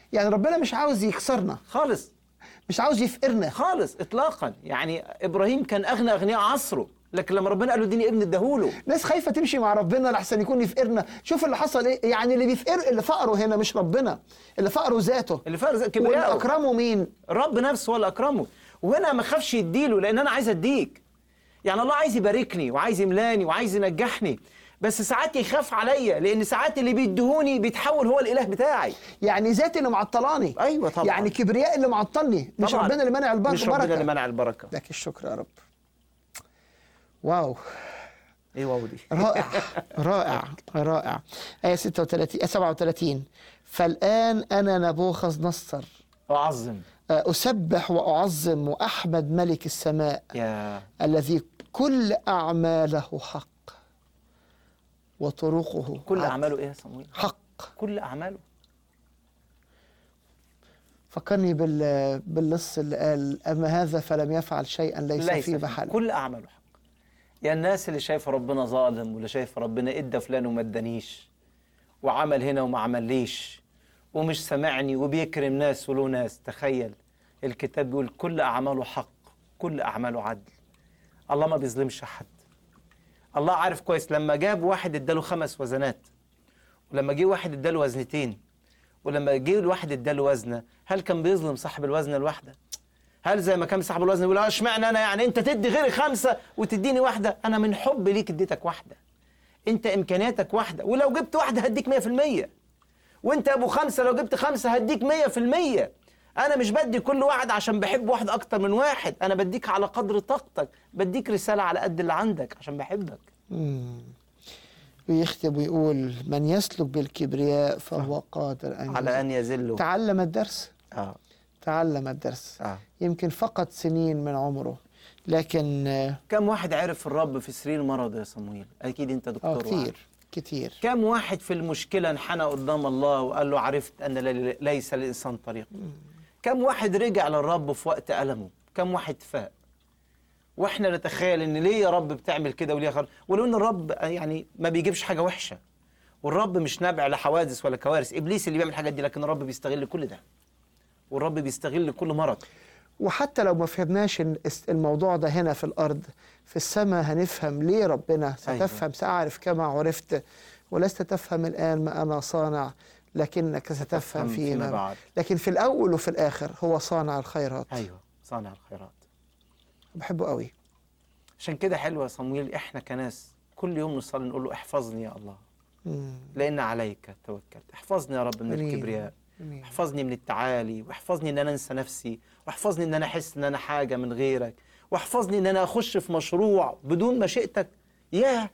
يعني ربنا مش عاوز يكسرنا خالص مش عاوز يفقرنا خالص اطلاقا يعني ابراهيم كان اغنى اغنياء عصره لكن لما ربنا قال له اديني ابن اداهوله ناس خايفه تمشي مع ربنا لحسن يكون يفقرنا شوف اللي حصل ايه يعني اللي بيفقر اللي فقره هنا مش ربنا اللي فقره ذاته اللي فرق واللي كبرياءه اكرمه مين الرب نفسه هو اللي اكرمه وهنا ما خافش يديله لان انا عايز اديك يعني الله عايز يباركني وعايز يملاني وعايز ينجحني بس ساعات يخاف عليا لان ساعات اللي بيدهوني بيتحول هو الاله بتاعي يعني ذاتي اللي معطلاني أيوة طبعاً. يعني كبرياء اللي معطلني مش طبعاً. ربنا اللي منع البركه مش ربنا اللي بركه منع البركه لك الشكر يا رب واو ايه واو دي رائع رائع رائع آية 36 آية 37 فالآن أنا نبوخذ نصر اعظم أسبح وأعظم وأحمد ملك السماء يا الذي كل أعماله حق وطرقه كل عدل. اعماله ايه يا صمويل حق كل اعماله فكرني بال باللص اللي قال أما هذا فلم يفعل شيئا ليس, ليس فيه فيه. محل كل اعماله حق يا الناس اللي شايفه ربنا ظالم واللي شايفه ربنا ادى فلان وما ادانيش وعمل هنا وما عمليش ومش سامعني وبيكرم ناس وله ناس تخيل الكتاب بيقول كل اعماله حق كل اعماله عدل الله ما بيظلمش حد الله عارف كويس لما جاب واحد اداله خمس وزنات ولما جه واحد اداله وزنتين ولما جه الواحد اداله وزنه هل كان بيظلم صاحب الوزنه الواحده هل زي ما كان صاحب الوزن يقول اه اشمعنى انا يعني انت تدي غيري خمسه وتديني واحده انا من حب ليك اديتك واحده انت امكانياتك واحده ولو جبت واحده هديك 100% وانت يا ابو خمسه لو جبت خمسه هديك 100% انا مش بدي كل واحد عشان بحب واحد اكتر من واحد انا بديك على قدر طاقتك بديك رساله على قد اللي عندك عشان بحبك مم. ويختم ويقول من يسلك بالكبرياء فهو قادر أن على ان يذله تعلم الدرس اه تعلم الدرس اه يمكن فقط سنين من عمره لكن آه كم واحد عرف الرب في سرير مرض يا صمويل اكيد انت دكتور آه، وعارف. كتير كتير كم واحد في المشكلة انحنى قدام الله وقال له عرفت أن ل- ليس للإنسان طريق كم واحد رجع للرب في وقت ألمه كم واحد فاق واحنا نتخيل ان ليه يا رب بتعمل كده وليه خر... ولو ان الرب يعني ما بيجيبش حاجه وحشه والرب مش نابع لحوادث ولا كوارث ابليس اللي بيعمل الحاجات دي لكن الرب بيستغل كل ده والرب بيستغل كل مرض وحتى لو ما فهمناش إن الس- الموضوع ده هنا في الأرض في السماء هنفهم ليه ربنا أيوة. ستفهم سأعرف كما عرفت ولست تفهم الآن ما أنا صانع لكنك ستفهم ستفهم فيما فيما بعد بعد. لكن في الأول وفي الآخر هو صانع الخيرات ايوه صانع الخيرات بحبه قوي عشان كده حلو يا صمويل احنا كناس كل يوم نصلي نقول له احفظني يا الله مم. لان عليك توكلت احفظني يا رب من أمين. الكبرياء أمين. احفظني من التعالي واحفظني ان انا انسى نفسي واحفظني ان انا احس ان انا حاجه من غيرك واحفظني ان انا اخش في مشروع بدون مشيئتك ياه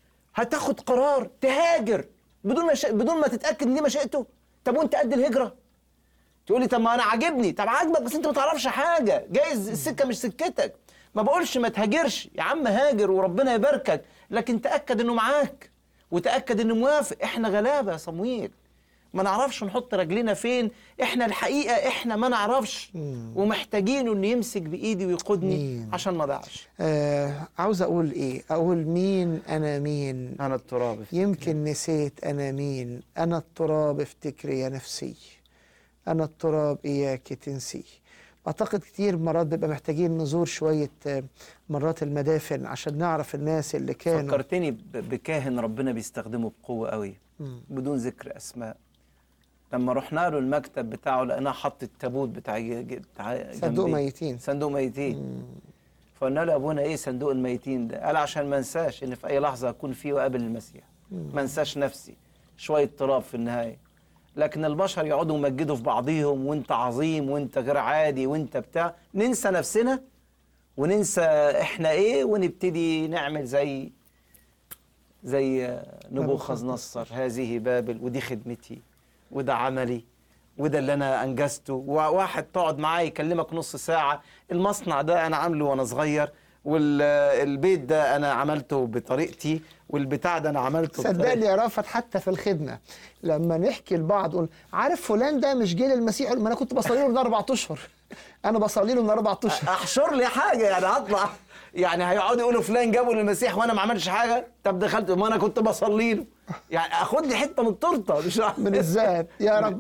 هتاخد قرار تهاجر بدون مش... بدون ما تتاكد ان دي مشيئته طب وانت قد الهجره تقول لي طب ما انا عاجبني طب عاجبك بس انت ما تعرفش حاجه جايز السكه مش سكتك ما بقولش ما تهاجرش يا عم هاجر وربنا يباركك لكن تاكد انه معاك وتاكد انه موافق احنا غلابه يا صمويل ما نعرفش نحط رجلنا فين احنا الحقيقه احنا ما نعرفش ومحتاجينه انه يمسك بايدي ويقودني مين؟ عشان ما ضيعش آه عاوز أقول إيه أقول مين أنا مين انا التراب يمكن نسيت أنا مين أنا التراب افتكري يا نفسي أنا التراب إياك تنسي أعتقد كتير مرات بيبقى محتاجين نزور شوية آه، مرات المدافن عشان نعرف الناس اللي كانوا فكرتني ب- بكاهن ربنا بيستخدمه بقوه قوي مم. بدون ذكر اسماء لما رحنا له المكتب بتاعه لقيناه حط التابوت بتاع ج- ج- بتاع صندوق جنبيه. ميتين. صندوق ميتين فقلنا له يا ابونا ايه صندوق الميتين ده قال عشان ما انساش ان في اي لحظه اكون فيه وقابل المسيح ما انساش نفسي شويه تراب في النهايه لكن البشر يقعدوا يمجدوا في بعضيهم وانت عظيم وانت غير عادي وانت بتاع ننسى نفسنا وننسى احنا ايه ونبتدي نعمل زي زي نبوخذ نصر هذه بابل ودي خدمتي وده عملي وده اللي انا انجزته وواحد تقعد معاه يكلمك نص ساعه المصنع ده انا عامله وانا صغير والبيت ده انا عملته بطريقتي والبتاع ده انا عملته صدقني يا رافت حتى في الخدمة لما نحكي لبعض قول عارف فلان ده مش جه للمسيح يقول ما أنا كنت بصلي له من أربع أشهر أنا بصلي له من أربع أشهر احشر لي حاجه يعني هطلع يعني هيقعدوا يقولوا فلان جابوا للمسيح وانا ما عملتش حاجه طب دخلت ما انا كنت بصلي له يعني اخد لي حته من التورته مش من الذات يا رب